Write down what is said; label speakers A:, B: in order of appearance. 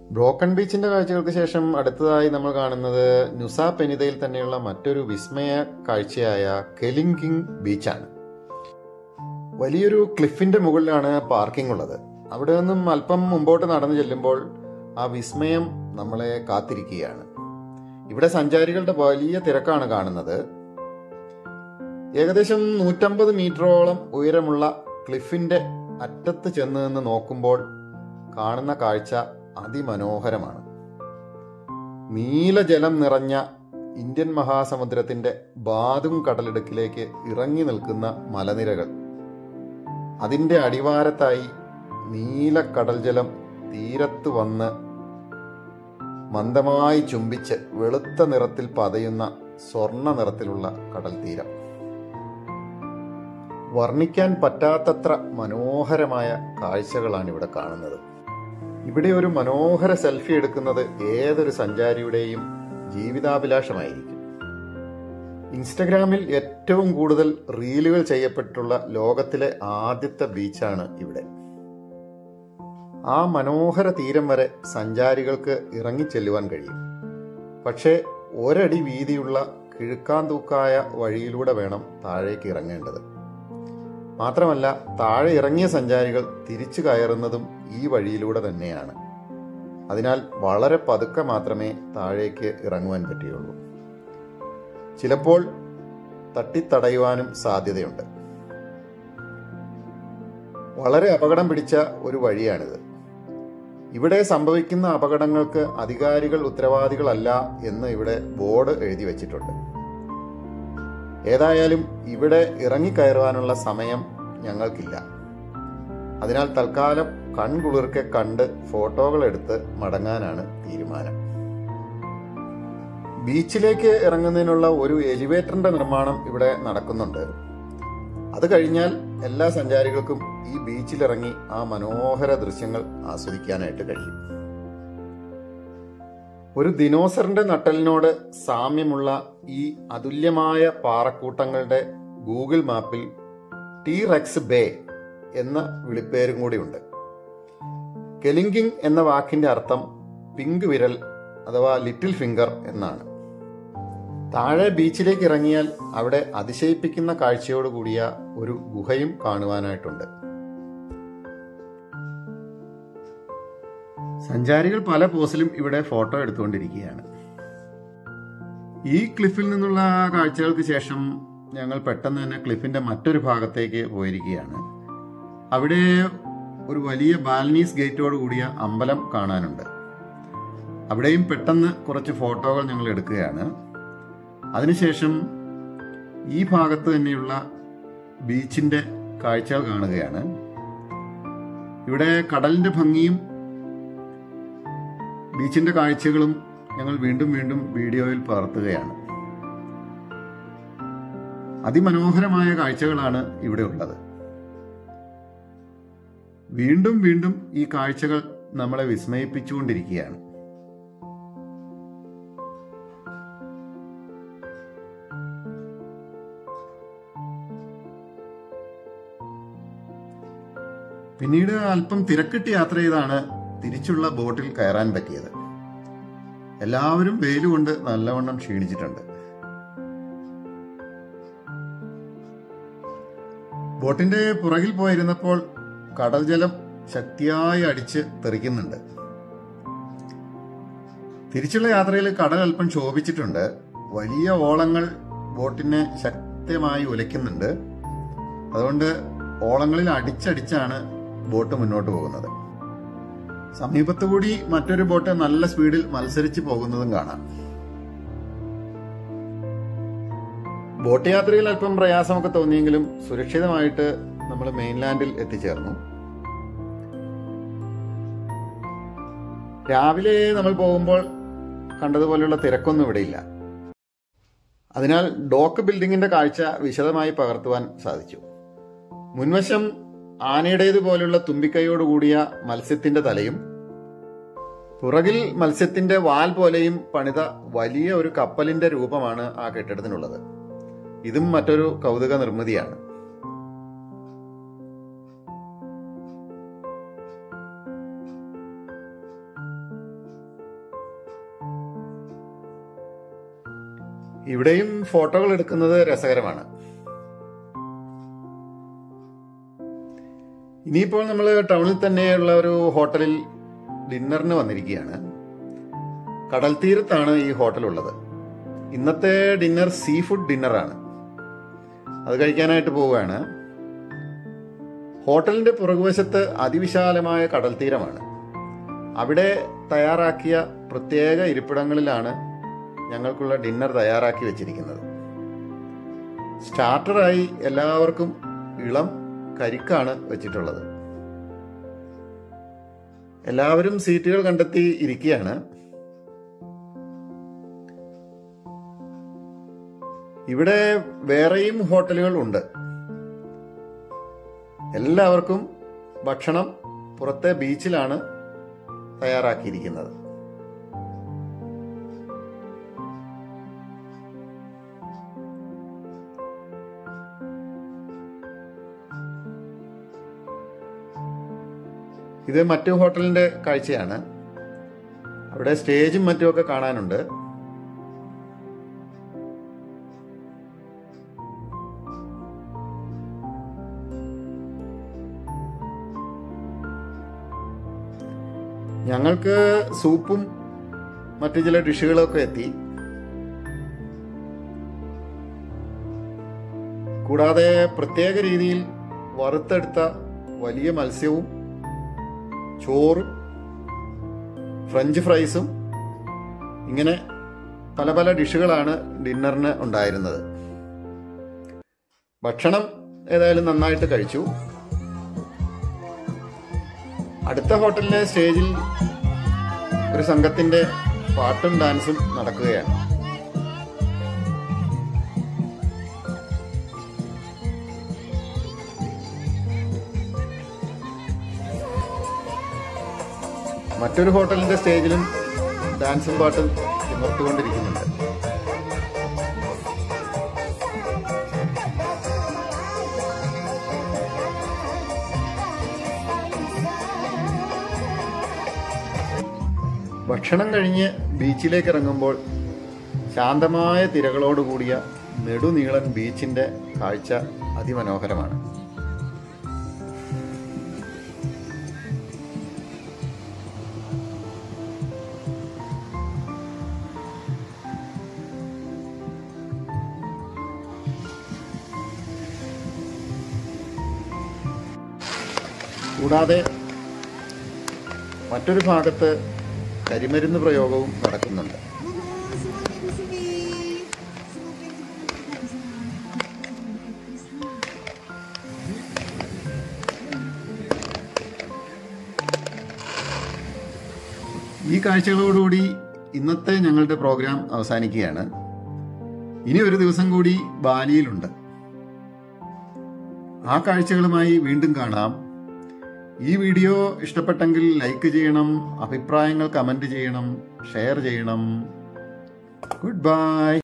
A: broken ബീച്ചിന്റെ കാഴ്ചകൾക്ക് ശേഷം അടുത്തതായി നമ്മൾ കാണുന്നത് നുസ പെനിതയിൽ തന്നെയുള്ള മറ്റൊരു വിസ്മയ കാഴ്ചയായ കെലിങ്കിങ് ബീച്ചാണ് വലിയൊരു ക്ലിഫിന്റെ മുകളിലാണ് പാർക്കിംഗ് ഉള്ളത് അവിടെ നിന്നും അല്പം മുമ്പോട്ട് നടന്നു ചെല്ലുമ്പോൾ ആ വിസ്മയം നമ്മളെ കാത്തിരിക്കുകയാണ് ഇവിടെ സഞ്ചാരികളുടെ വലിയ തിരക്കാണ് കാണുന്നത് ഏകദേശം നൂറ്റമ്പത് മീറ്ററോളം ഉയരമുള്ള ക്ലിഫിന്റെ അറ്റത്ത് ചെന്ന് നിന്ന് നോക്കുമ്പോൾ കാണുന്ന കാഴ്ച അതിമനോഹരമാണ് നീലജലം നിറഞ്ഞ ഇന്ത്യൻ മഹാസമുദ്രത്തിന്റെ ബാതും കടലിടുക്കിലേക്ക് ഇറങ്ങി നിൽക്കുന്ന മലനിരകൾ അതിന്റെ അടിവാരത്തായി നീലക്കടൽ ജലം തീരത്ത് വന്ന് മന്ദമായി ചുംബിച്ച് വെളുത്ത നിറത്തിൽ പതയുന്ന സ്വർണ്ണ നിറത്തിലുള്ള കടൽ തീരം വർണ്ണിക്കാൻ പറ്റാത്തത്ര മനോഹരമായ കാഴ്ചകളാണ് ഇവിടെ കാണുന്നത് ഇവിടെ ഒരു മനോഹര സെൽഫി എടുക്കുന്നത് ഏതൊരു സഞ്ചാരിയുടെയും ജീവിതാഭിലാഷമായിരിക്കും ഇൻസ്റ്റഗ്രാമിൽ ഏറ്റവും കൂടുതൽ റീലുകൾ ചെയ്യപ്പെട്ടിട്ടുള്ള ലോകത്തിലെ ആദ്യത്തെ ബീച്ചാണ് ഇവിടെ ആ മനോഹര തീരം വരെ സഞ്ചാരികൾക്ക് ഇറങ്ങിച്ചെല്ലുവാൻ കഴിയും പക്ഷേ ഒരടി വീതിയുള്ള കിഴുക്കാന്തൂക്കായ വഴിയിലൂടെ വേണം താഴേക്ക് ഇറങ്ങേണ്ടത് മാത്രമല്ല താഴെ ഇറങ്ങിയ സഞ്ചാരികൾ തിരിച്ചു കയറുന്നതും ഈ വഴിയിലൂടെ തന്നെയാണ് അതിനാൽ വളരെ പതുക്കെ മാത്രമേ താഴേക്ക് ഇറങ്ങുവാൻ പറ്റുകയുള്ളൂ ചിലപ്പോൾ തട്ടിത്തടയുവാനും സാധ്യതയുണ്ട് വളരെ അപകടം പിടിച്ച ഒരു വഴിയാണിത് ഇവിടെ സംഭവിക്കുന്ന അപകടങ്ങൾക്ക് അധികാരികൾ ഉത്തരവാദികളല്ല എന്ന് ഇവിടെ ബോർഡ് എഴുതി വച്ചിട്ടുണ്ട് ഏതായാലും ഇവിടെ ഇറങ്ങിക്കയറുവാനുള്ള സമയം ഞങ്ങൾക്കില്ല അതിനാൽ തൽക്കാലം കൺകുളിർക്കെ കണ്ട് ഫോട്ടോകൾ എടുത്ത് മടങ്ങാനാണ് തീരുമാനം ബീച്ചിലേക്ക് ഇറങ്ങുന്നതിനുള്ള ഒരു എലിവേറ്ററിന്റെ നിർമ്മാണം ഇവിടെ നടക്കുന്നുണ്ട് അത് കഴിഞ്ഞാൽ എല്ലാ സഞ്ചാരികൾക്കും ഈ ബീച്ചിലിറങ്ങി ആ മനോഹര ദൃശ്യങ്ങൾ ആസ്വദിക്കാനായിട്ട് കഴിയും ഒരു ദിനോസറിന്റെ നട്ടലിനോട് സാമ്യമുള്ള ഈ അതുല്യമായ പാറക്കൂട്ടങ്ങളുടെ ഗൂഗിൾ മാപ്പിൽ ടി റെക്സ് ബേ എന്ന വിളിപ്പേരും കൂടിയുണ്ട് കെലിങ്കിങ് എന്ന വാക്കിന്റെ അർത്ഥം പിങ്ക് വിരൽ അഥവാ ലിറ്റിൽ ഫിംഗർ എന്നാണ് താഴെ ബീച്ചിലേക്ക് ഇറങ്ങിയാൽ അവിടെ അതിശയിപ്പിക്കുന്ന കാഴ്ചയോട് കൂടിയ ഒരു ഗുഹയും കാണുവാനായിട്ടുണ്ട് സഞ്ചാരികൾ പല പോസിലും ഇവിടെ ഫോട്ടോ എടുത്തുകൊണ്ടിരിക്കുകയാണ് ഈ ക്ലിഫിൽ നിന്നുള്ള കാഴ്ചകൾക്ക് ശേഷം ഞങ്ങൾ പെട്ടെന്ന് തന്നെ ക്ലിഫിന്റെ മറ്റൊരു ഭാഗത്തേക്ക് പോയിരിക്കുകയാണ് അവിടെ ഒരു വലിയ ബാൽനീസ് ഗേറ്റോട് കൂടിയ അമ്പലം കാണാനുണ്ട് അവിടെയും പെട്ടെന്ന് കുറച്ച് ഫോട്ടോകൾ ഞങ്ങൾ എടുക്കുകയാണ് അതിനുശേഷം ഈ ഭാഗത്ത് തന്നെയുള്ള ബീച്ചിന്റെ കാഴ്ചകൾ കാണുകയാണ് ഇവിടെ കടലിന്റെ ഭംഗിയും ബീച്ചിന്റെ കാഴ്ചകളും ഞങ്ങൾ വീണ്ടും വീണ്ടും വീഡിയോയിൽ പകർത്തുകയാണ് അതിമനോഹരമായ കാഴ്ചകളാണ് ഇവിടെ ഉള്ളത് വീണ്ടും വീണ്ടും ഈ കാഴ്ചകൾ നമ്മളെ വിസ്മയിപ്പിച്ചുകൊണ്ടിരിക്കുകയാണ് പിന്നീട് അല്പം തിരക്കിട്ട് യാത്ര ചെയ്താണ് തിരിച്ചുള്ള ബോട്ടിൽ കയറാൻ പറ്റിയത് എല്ലാവരും വെയിലുകൊണ്ട് നല്ലവണ്ണം ക്ഷീണിച്ചിട്ടുണ്ട് ബോട്ടിന്റെ പുറകിൽ പോയിരുന്നപ്പോൾ കടൽ ജലം ശക്തിയായി അടിച്ച് തെറിക്കുന്നുണ്ട് തിരിച്ചുള്ള യാത്രയിൽ കടൽ അല്പം ശോഭിച്ചിട്ടുണ്ട് വലിയ ഓളങ്ങൾ ബോട്ടിനെ ശക്തമായി ഉലയ്ക്കുന്നുണ്ട് അതുകൊണ്ട് ഓളങ്ങളിൽ അടിച്ചടിച്ചാണ് ബോട്ട് മുന്നോട്ട് പോകുന്നത് സമീപത്തു കൂടി മറ്റൊരു ബോട്ട് നല്ല സ്പീഡിൽ മത്സരിച്ച് പോകുന്നതും കാണാം ബോട്ട് യാത്രയിൽ അല്പം പ്രയാസമൊക്കെ തോന്നിയെങ്കിലും സുരക്ഷിതമായിട്ട് നമ്മൾ മെയിൻലാൻഡിൽ എത്തിച്ചേർന്നു രാവിലെ നമ്മൾ പോകുമ്പോൾ കണ്ടതുപോലെയുള്ള തിരക്കൊന്നും ഇവിടെയില്ല അതിനാൽ ഡോക്ക് ബിൽഡിങ്ങിന്റെ കാഴ്ച വിശദമായി പകർത്തുവാൻ സാധിച്ചു മുൻവശം ആനയുടേതുപോലുള്ള തുമ്പിക്കൈയോടുകൂടിയ മത്സ്യത്തിന്റെ തലയും പുറകിൽ മത്സ്യത്തിന്റെ വാൽ പോലെയും പണിത വലിയ ഒരു കപ്പലിന്റെ രൂപമാണ് ആ കെട്ടിടത്തിനുള്ളത് ഇതും മറ്റൊരു കൗതുക നിർമ്മിതിയാണ് ഇവിടെയും ഫോട്ടോകൾ എടുക്കുന്നത് രസകരമാണ് ഇനിയിപ്പോൾ നമ്മൾ ടൗണിൽ തന്നെയുള്ള ഒരു ഹോട്ടലിൽ ഡിന്നറിന് വന്നിരിക്കുകയാണ് കടൽ തീരത്താണ് ഈ ഹോട്ടൽ ഉള്ളത് ഇന്നത്തെ ഡിന്നർ സീ ഫുഡ് ഡിന്നറാണ് അത് കഴിക്കാനായിട്ട് പോവുകയാണ് ഹോട്ടലിന്റെ പുറകുവശത്ത് അതിവിശാലമായ കടൽ തീരമാണ് അവിടെ തയ്യാറാക്കിയ പ്രത്യേക ഇരിപ്പിടങ്ങളിലാണ് ഞങ്ങൾക്കുള്ള ഡിന്നർ തയ്യാറാക്കി വെച്ചിരിക്കുന്നത് സ്റ്റാർട്ടറായി എല്ലാവർക്കും ഇളം കരിക്കാണ് വെച്ചിട്ടുള്ളത് എല്ലാവരും സീറ്റുകൾ കണ്ടെത്തി ഇരിക്കുകയാണ് ഇവിടെ വേറെയും ഹോട്ടലുകൾ ഉണ്ട് എല്ലാവർക്കും ഭക്ഷണം പുറത്തെ ബീച്ചിലാണ് തയ്യാറാക്കിയിരിക്കുന്നത് ഇത് മറ്റു ഹോട്ടലിന്റെ കാഴ്ചയാണ് അവിടെ സ്റ്റേജും മറ്റുമൊക്കെ കാണാനുണ്ട് ഞങ്ങൾക്ക് സൂപ്പും മറ്റു ചില ഡിഷുകളൊക്കെ എത്തി കൂടാതെ പ്രത്യേക രീതിയിൽ വറുത്തെടുത്ത വലിയ മത്സ്യവും ചോറും ഫ്രഞ്ച് ഫ്രൈസും ഇങ്ങനെ പല പല ഡിഷുകളാണ് ഡിന്നറിന് ഉണ്ടായിരുന്നത് ഭക്ഷണം ഏതായാലും നന്നായിട്ട് കഴിച്ചു അടുത്ത ഹോട്ടലിലെ സ്റ്റേജിൽ ഒരു സംഘത്തിന്റെ പാട്ടും ഡാൻസും നടക്കുകയാണ് മറ്റൊരു ഹോട്ടലിന്റെ സ്റ്റേജിലും ഡാൻസും പാട്ടും തിമർത്തുകൊണ്ടിരിക്കുന്നുണ്ട് ഭക്ഷണം കഴിഞ്ഞ് ബീച്ചിലേക്ക് ഇറങ്ങുമ്പോൾ ശാന്തമായ തിരകളോടുകൂടിയ നെടുനീളൻ ബീച്ചിന്റെ കാഴ്ച അതിമനോഹരമാണ് കൂടാതെ മറ്റൊരു ഭാഗത്ത് കരിമരുന്ന് പ്രയോഗവും നടക്കുന്നുണ്ട് ഈ കാഴ്ചകളോടുകൂടി ഇന്നത്തെ ഞങ്ങളുടെ പ്രോഗ്രാം അവസാനിക്കുകയാണ് ഇനി ഒരു ദിവസം കൂടി ബാലിയിലുണ്ട് ആ കാഴ്ചകളുമായി വീണ്ടും കാണാം ഈ വീഡിയോ ഇഷ്ടപ്പെട്ടെങ്കിൽ ലൈക്ക് ചെയ്യണം അഭിപ്രായങ്ങൾ കമന്റ് ചെയ്യണം ഷെയർ ചെയ്യണം ഗുഡ് ബൈ